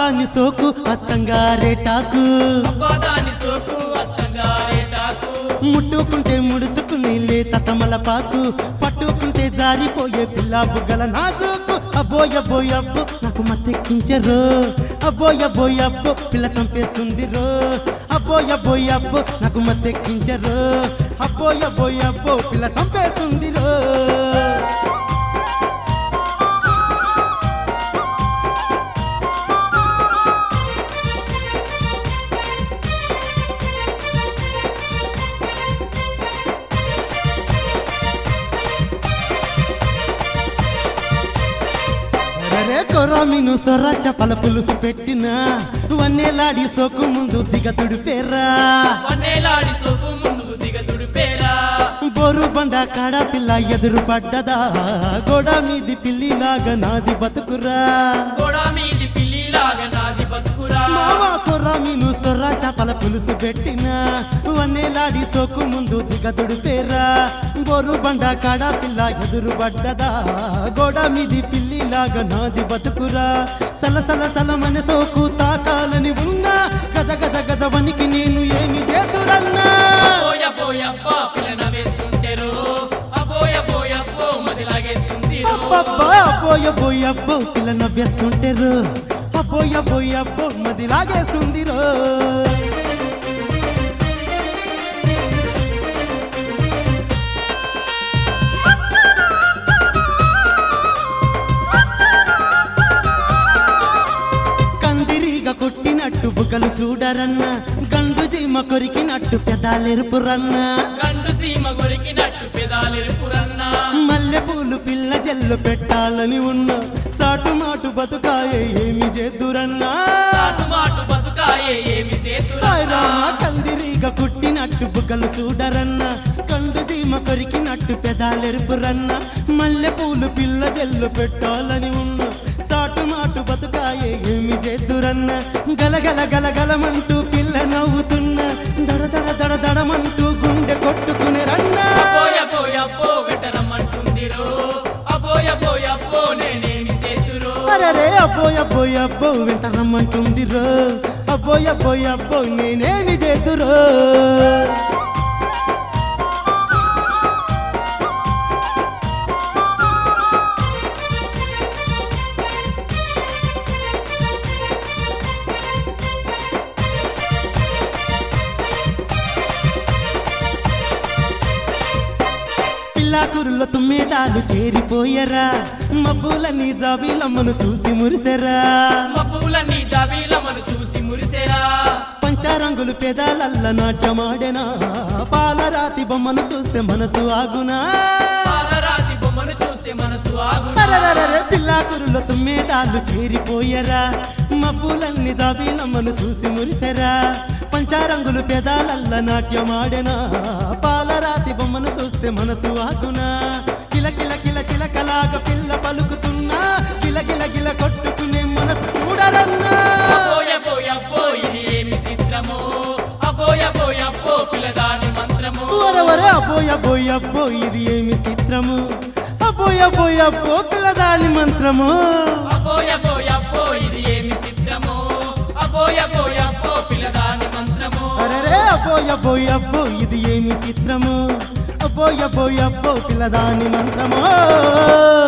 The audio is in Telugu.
దాని సోకు అత్తంగారేటాకు అబ్బాదాని సోకు అచ్చంగా రేటాకు ముట్టుకుంటే ముడుచుకుని లేత తమలపాకు పట్టుకుంటే జారిపోయే పిల్ల బుగ్గల నాజుకు అబ్బోయబ్బోయబ్బో నాకు మత్తెక్కించరు అబ్బోయబ్బోయబ్బో పిల్ల చంపేస్తుంది రో అబ్బోయబ్బోయబ్బో నాకు మత్తెక్కించరు అబ్బోయబ్బోయబ్బో పిల్ల చంపేస్తుంది రో అరే కొరామిను సొర్ర చపల పులుసు పెట్టిన వన్నేలాడి సోకు ముందు దిగతుడు పేర్రా వన్నేలాడి సోకు ముందు దిగతుడు పేరా బోరు బండ కాడ పిల్ల ఎదురు పడ్డదా గోడ మీది పిల్లిలాగా నాది బతుకురా గోడ మీది పిల్లిలాగా నాది బతుకురా మావా కొరామిను సొర్ర చపల పులుసు పెట్టిన వన్నేలాడి సోకు ముందు దిగతుడు పేర్రా బోరు బండ కాడ పిల్ల ఎదురు పడ్డదా గోడ మీది పిల్లిలాగా నాది బతుకురా సల సల సలమని సోకు తాకాలని ఉన్నా గజ గజ గజ వనికి నేను ఏమి చేతురన్నా అబ్బోయ పోయప్ప పిల్లన వేస్తుంటేరు అబ్బోయ పోయప్పో మది లాగేస్తుంది అబ్బబ్బా అబ్బోయ బోయబ్బో పిల్ల నవ్వేస్తుంటేరు అబ్బోయ బోయబ్బో మది లాగేస్తుంది రో కందిరీగ కొట్టినట్టు బుగ్గలు చూడరన్న గండు జీమ కొరికినట్టు పెదాలెరుపురన్న గండు సీమ గొరికినట్టు పెదాలెరుపురన్నా మల్లె పూలు పిల్ల జల్లు పెట్టాలని ఉన్న చాటు మాటు బతుకాయే ఏమి చేద్దురన్నా చాటు మాటు బతుకాయే ఏమి సేతురా హాయ్ రామ కందిరీగ కుట్టినట్టు బుగ్గలు చూడరన్న కండు జీమ కొరికినట్టు పెదాలెరుపురన్న మల్లె పూలు పిల్ల జల్లు పెట్టాలని ఉన్న చాటు మాటు బతుకాయే ఏమి చేద్దురన్న గలగల గలగలమంటూ పిల్ల నవ్వుతున్న దడ దడ దడ దడమంటూ గుండె కొట్టుకుని రన్నా అబ్బోయ పోయప్పో వెటరమ్మంటుందిరో అబ్బోయ పోయప్పో నేనేమి సేతురో అరే అబ్బోయ్ అబ్బోయ్ అబ్బో వెంట రమ్మంటుంది రో అబ్బోయ్ అబ్బోయ్ అబ్బో నేనేమి చేద్దురో పిల్లాకురులో తుమ్మేటాలు చేరిపోయరా మబ్బులని జాబీలమ్మను చూసి మురిసెరా మబ్బులన్నీ జాబీలమను చూసి మురిసెరా పంచరంగులు పెదాలల్ల నాట్యమాడెనా పాలరాతి బొమ్మను చూస్తే మనసు ఆగునా పాలరాతి బొమ్మను చూస్తే మనసు ఆగునా అరరరరే పిల్లాకురులో తుమ్మేటాలు చేరిపోయరా మబ్బులన్నీ జాబీలమ్మను చూసి మురిసెరా పంచారంగులు పెదాలల్ల నాట్యమాడెనా పాలరాతి బొమ్మను చూస్తే మనసు ఆగునా కిల కిల కిల కిలకలాగా పిల్ల పలుకుతున్నా కిల కిల కిల కొట్టుకునే మనసు చూడరన్నా అబ్బోయ పోయప్పో ఇది ఏమి చిత్రమో అబ్బోయ పోయప్పో పిల్లదాని మంత్రము వరవరే అబ్బోయ్ అబ్బోయ్ అబ్బో ఇది ఏమి చిత్రము అబ్బోయ్ అబ్బోయ్ అబ్బో పిల్లదాని మంత్రము అబ్బోయ పోయప్పో ఇది ఏమి చిత్రమో అబ్బోయ పోయప్పో పిల్లదాని మంత్రము అరరే అబ్బోయ్ అబ్బోయ్ అబ్బో ఇది ఏమి చిత్రము అబ్బోయ్ అబ్బోయ్ అబ్బో పిల్లదాని మంత్రము